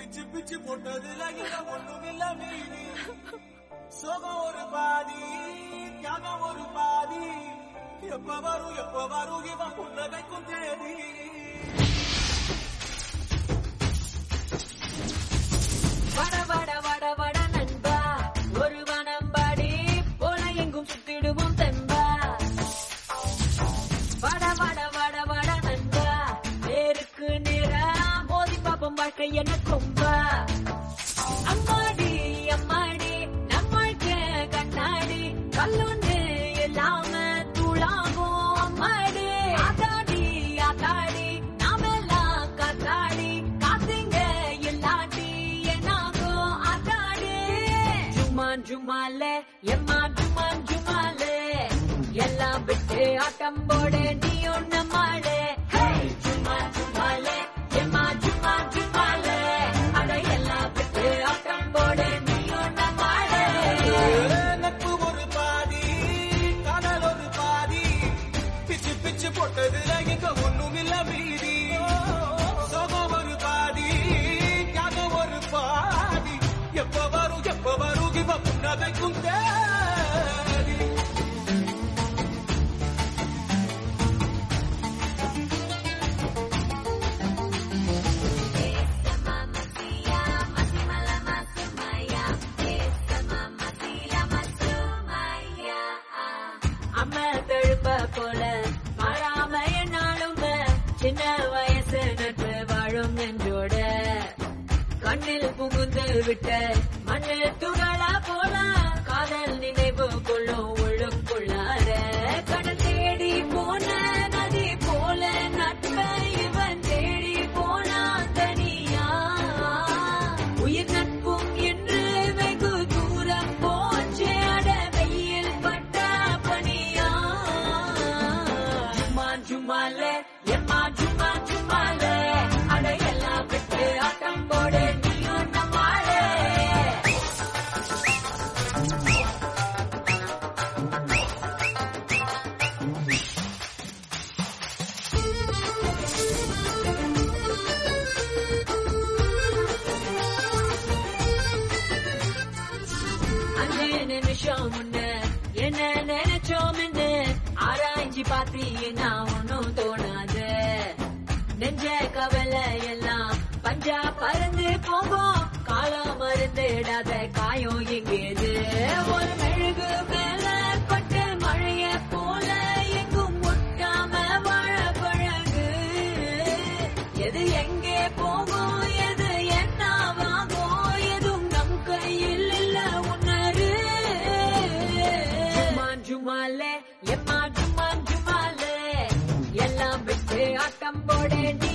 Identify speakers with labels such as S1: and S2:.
S1: பிச்சு பிச்சு போட்டதுல இங்க ஒண்ணும் இல்ல மீதி சோகம் ஒரு பாதி தியாகம் ஒரு பாதி எப்ப வரும் எப்ப வரும் இவன் புன்னகைக்கும் தேதி
S2: வட வட வட வட நண்பா ஒரு வனம்பாடி போல எங்கும் சுத்திடுவோம் தெம்பா வட வட வட வட நண்பா நேருக்கு நேரா மோதி பாப்போம் வாழ்க்கை என்ன கொம்பா அம்மாடி அம்மாடி நம்மளுக்கு கண்ணாடி கல்லுண்டு இல்லாம தூளாகும் அம்மாடி ஆத்தாடி ஆத்தாடி நாமெல்லாம் காத்தாடி காத்துங்க இல்லாட்டி என்னாகும் ஆத்தாடி ஜுமான் ஜுமாலே எம்மா ஜுமான் ஜுமாலே எல்லாம் விட்டு ஆட்டம் போட நீ ஒண்ணு மாடு ஜுமான் ஜுமாலே எம்மா ஜுமான் ஜுமாலே அட எல்லாம் விட்டு ஆட்டம் போட நீ ஒண்ணு மாடு
S1: நட்பு ஒரு பாதி காதல் ஒரு பாதி பிச்சு பிச்சு போட்டதுல இங்க ஒண்ணும் இல்ல மீதி சோகம் ஒரு பாதி தியாகம் ஒரு பாதி எப்ப வரும் எப்ப வரும் இவ புன்னகைக்கும் தேதி
S2: அம்மா தழுப்ப போல மாறாம என்னாலும் சின்ன வயசு நட்பு வாழும் நெஞ்சோட கண்ணில் புகுந்து விட்ட மண்ணில் துகளா போல காதல் நினைவு கொள்ளும் உள்ளுக்குள்ளார கடல் தேடி போன நதி போல நட்பை இவன் தேடி போனான் தனியா உயிர் நட்பும் என்று வெகு தூரம் போச்சே அட வெயில் பட்ட பனியா ஜும்மா ஜும்மாலே எம்மா ஜும்மா ஜும்மாலே அட எல்லாம் விட்டு ஆட்டம் போடு நீயும் நம்மாலே அஞ்சு நிமிஷம் முன்ன என்ன நினைச்சோம்னு ஆராய்ச்சி பார்த்தீங்கன்னா ஒன்னும் தோணாது நெஞ்ச கவலை எல்லாம் பஞ்சா பறந்து போகும் காலம் மருந்திடாத காயம் எங்கேது ஒரு மெழுகு மேல பட்டு மழைய போல எங்கும் முட்டாம வாழ பழகு எது எங்கே போகும் எது என்னவாகும் எதுவும் நம் கையில் இல்ல உணரு ஜுமான் ஜுமாலே எம்மா ஜுமான் ஜுமாலே எல்லாம் விட்டு ஆட்டம் போட நீ